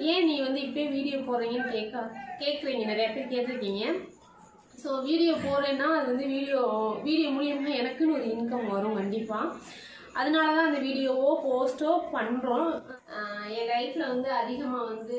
ஏன் நீ வந்து இப்போயே வீடியோ போடுறீங்கன்னு கேட்க கேட்குறீங்க நிறைய பேர் கேட்டிருக்கீங்க ஸோ வீடியோ போடுறேன்னா அது வந்து வீடியோ வீடியோ மூலியமாக எனக்குன்னு ஒரு இன்கம் வரும் கண்டிப்பாக அதனால தான் அந்த வீடியோவோ போஸ்ட்டோ பண்ணுறோம் என் லைஃப்பில் வந்து அதிகமாக வந்து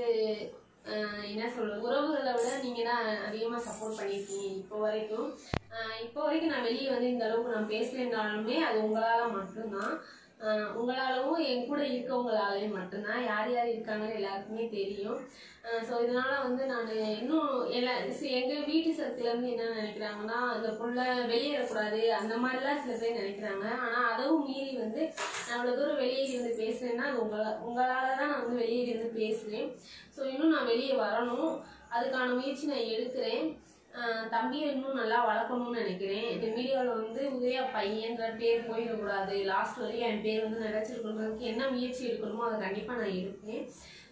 ஆஹ் என்ன சொல்றது உறவுகளை விட நீங்கள் தான் அதிகமாக சப்போர்ட் பண்ணியிருக்கீங்க இப்போ வரைக்கும் ஆஹ் இப்போ வரைக்கும் நான் வெளியே வந்து இந்த அளவுக்கு நான் பேசலைன்னாலுமே அது உங்களால் மட்டும்தான் ஆஹ் உங்களாலவும் என் கூட இருக்கவங்களாலையும் மட்டும்தான் யார் யார் இருக்காங்கன்னு எல்லாருக்குமே தெரியும் ஸோ இதனால வந்து நான் இன்னும் எல்லா சி- எங்க வீட்டு சர்க்கிள் இருந்து என்ன நினைக்கிறாங்கன்னா அந்த புள்ள வெளியேறக்கூடாது அந்த மாதிரிலாம் சில பேர் நினைக்கிறாங்க ஆனா அதுவும் மீறி வந்து நான் அவ்வளவு தூரம் வெளியேறி இருந்து பேசுறேன்னா அது உங்கள உங்களால தான் நான் வந்து வெளியேறி இருந்து பேசுறேன் ஸோ இன்னும் நான் வெளியே வரணும் அதுக்கான முயற்சி நான் எடுக்கிறேன் ஆஹ் தம்பியை இன்னும் நல்லா வளர்க்கணும்னு நினைக்கிறேன் இந்த வீடியோவில் வந்து உதயா பையன்ற பேர் போயிடக்கூடாது லாஸ்ட் வரையும் என் பேர் வந்து நினைச்சிருக்கணுன்றதுக்கு என்ன முயற்சி எடுக்கணுமோ அதை கண்டிப்பாக நான் எடுப்பேன்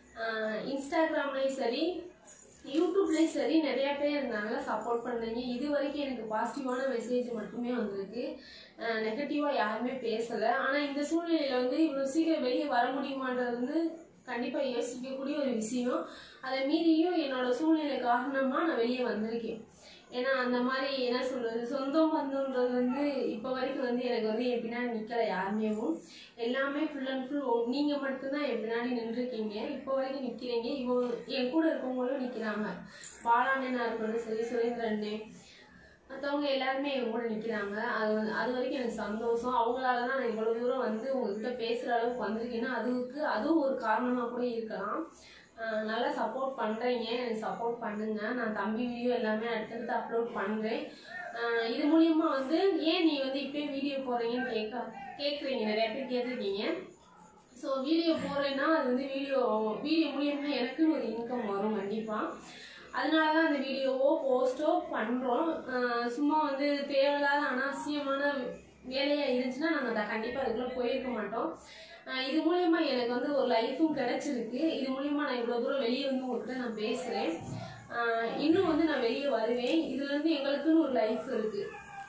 ஆஹ் இன்ஸ்டாகிராம்லேயும் சரி யூடியூப்லேயும் சரி நிறைய பேர் எனக்கு நல்லா சப்போர்ட் பண்ணுறீங்க இது வரைக்கும் எனக்கு பாசிட்டிவான மெசேஜ் மட்டுமே வந்திருக்கு நெகட்டிவாக யாருமே பேசலை ஆனால் இந்த சூழ்நிலையில் வந்து இவ்வளோ சீக்கிரம் வெளியே வர முடியுமான்றது வந்து கண்டிப்பாக யோசிக்கக்கூடிய ஒரு விஷயம் அதை மீறியும் என்னோட சூழ்நிலை காரணமாக நான் வெளியே வந்திருக்கேன் ஏன்னா அந்த மாதிரி என்ன சொல்றது சொந்தம் பந்தம்ன்றது வந்து இப்போ வரைக்கும் வந்து எனக்கு வந்து என் பின்னாடி நிற்கல யாருமேவும் எல்லாமே ஃபுல் அண்ட் ஃபுல் நீங்கள் மட்டும்தான் என் பின்னாடி நின்றுருக்கீங்க இப்போ வரைக்கும் நிற்கிறீங்க இவோ என் கூட இருக்கவங்களும் நிற்கிறாங்க பாலாண்ணனா இருக்கட்டும் சரி சுரேந்திரண்ணே மற்றவங்க எல்லாருமே என் கூட நிற்கிறாங்க அது வந்து- அது வரைக்கும் எனக்கு சந்தோஷம் அவங்களால தான் நான் இவ்வளோ தூரம் வந்து உங்ககிட்ட பேசுகிற அளவுக்கு வந்திருக்கேன்னா அதுக்கு அதுவும் ஒரு காரணமாக கூட இருக்கலாம் ஆஹ் நல்லா சப்போர்ட் பண்ணுறீங்க எனக்கு சப்போர்ட் பண்ணுங்க நான் தம்பி வீடியோ எல்லாமே அடுத்தடுத்து அப்லோட் பண்ணுறேன் இது மூலியமா வந்து ஏன் நீ வந்து இப்போயே வீடியோ போடுறீங்கன்னு கேட்க கேட்குறீங்க நிறைய பேர் கேட்டிருக்கீங்க ஸோ வீடியோ போடுறேன்னா அது வந்து வீடியோ வீடியோ மூலியமாக எனக்குன்னு ஒரு இன்கம் வரும் கண்டிப்பாக அதனால தான் அந்த வீடியோவோ போஸ்ட்டோ பண்ணுறோம் சும்மா வந்து தேவையில்லாத அனாவசியமான வேலையாக இருந்துச்சுன்னா நாங்கள் அதை கண்டிப்பாக அதுக்குள்ளே போயிருக்க மாட்டோம் ஆஹ் இது மூலியமா எனக்கு வந்து ஒரு லைஃபும் கிடைச்சிருக்கு இது மூலியமா நான் இவ்வளோ தூரம் வெளியே வந்து உங்ககிட்ட நான் பேசுகிறேன் இன்னும் வந்து நான் வெளியே வருவேன் இதுல இருந்து எங்களுக்குன்னு ஒரு லைஃப் இருக்கு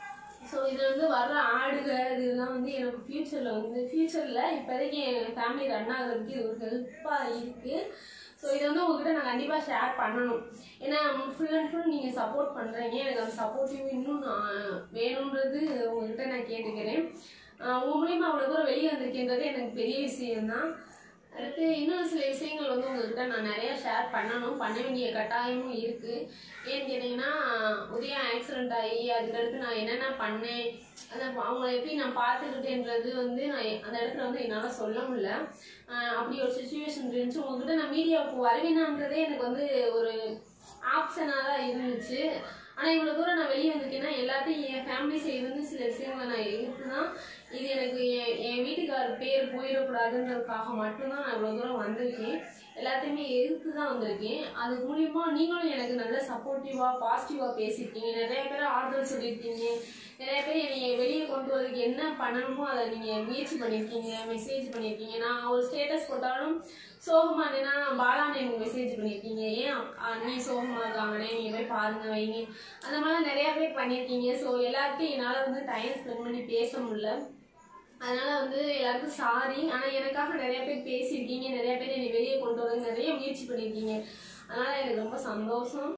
ஸோ இதுல இருந்து வர்ற ஆடுக இதெல்லாம் வந்து எனக்கு ஃபியூச்சர்ல வந்து ஃபியூச்சர்ல இப்போதைக்கு என் ஃபேமிலி ரன் ஆகுறதுக்கு இது ஒரு ஹெல்ப்பாக இருக்கு ஸோ இதை வந்து உங்ககிட்ட நான் கண்டிப்பாக ஷேர் பண்ணணும் ஏன்னா ஃபுல் அண்ட் ஃபுல் நீங்கள் சப்போர்ட் பண்ணுறீங்க எனக்கு அந்த சப்போர்ட்டிவ் இன்னும் நான் வேணுன்றது உங்ககிட்ட நான் கேட்டுக்கிறேன் ஆஹ் உங்க மூலியமா அவ்வளோ தூரம் வெளியே வந்திருக்கின்றது எனக்கு பெரிய விஷயம்தான் அடுத்து இன்னும் சில விஷயங்கள் வந்து உங்ககிட்ட நான் நிறைய ஷேர் பண்ணணும் பண்ண வேண்டிய கட்டாயமும் இருக்கு ஏன்னு கேட்டிங்கன்னா உதய ஆக்சிடென்ட் ஆகி அதுக்கடுத்து நான் என்னென்ன பண்ணேன் அதை அவங்கள எப்படி நான் பார்த்துக்கிட்டேன்றது வந்து நான் எ- அந்த இடத்துல வந்து என்னால் சொல்ல முடியல ஆஹ் அப்படி ஒரு சுச்சுவேஷன் இருந்துச்சு உங்ககிட்ட நான் மீடியாவுக்கு வருவேனான்றதே எனக்கு வந்து ஒரு ஆப்ஷனாக தான் இருந்துச்சு ஆனால் இவ்வளோ தூரம் நான் வெளியே வந்திருக்கேன்னா எல்லாத்தையும் என் ஃபேமிலி சைடு வந்து சில விஷயங்களை நான் எதிர்த்து தான் இது எனக்கு என் என் வீட்டுக்கார் பேர் போயிடக்கூடாதுன்றதுக்காக மட்டும்தான் நான் இவ்வளோ தூரம் வந்திருக்கேன் எல்லாத்தையுமே எதிர்த்து தான் வந்திருக்கேன் அது மூலியமா நீங்களும் எனக்கு நல்ல சப்போர்ட்டிவாக பாசிட்டிவாக பேசியிருக்கீங்க நிறைய பேர் ஆறுதல் சொல்லியிருக்கீங்க நிறைய பேர் என்னை வெளியே கொண்டு வரதுக்கு என்ன பண்ணணுமோ அதை நீங்கள் முயற்சி பண்ணியிருக்கீங்க மெசேஜ் பண்ணியிருக்கீங்க நான் ஒரு ஸ்டேட்டஸ் போட்டாலும் சோகமா இருந்தேன்னா பாலான்னு எனக்கு மெசேஜ் பண்ணியிருக்கீங்க ஏன் அக்கா, நீ சோகமா இருக்காங்கண்ணே நீங்க போய் பாருங்க வைங்க அந்த மாதிரி நிறைய பேர் பண்ணியிருக்கீங்க ஸோ எல்லாருக்கும் என்னால் வந்து டைம் ஸ்பெண்ட் பண்ணி பேச முடியல அதனால வந்து எல்லாருக்கும் சாரி ஆனால் எனக்காக நிறைய பேர் பேசியிருக்கீங்க நிறைய பேர் என்னை வெளியே கொண்டு வரது நிறைய முயற்சி பண்ணியிருக்கீங்க அதனால எனக்கு ரொம்ப சந்தோஷம்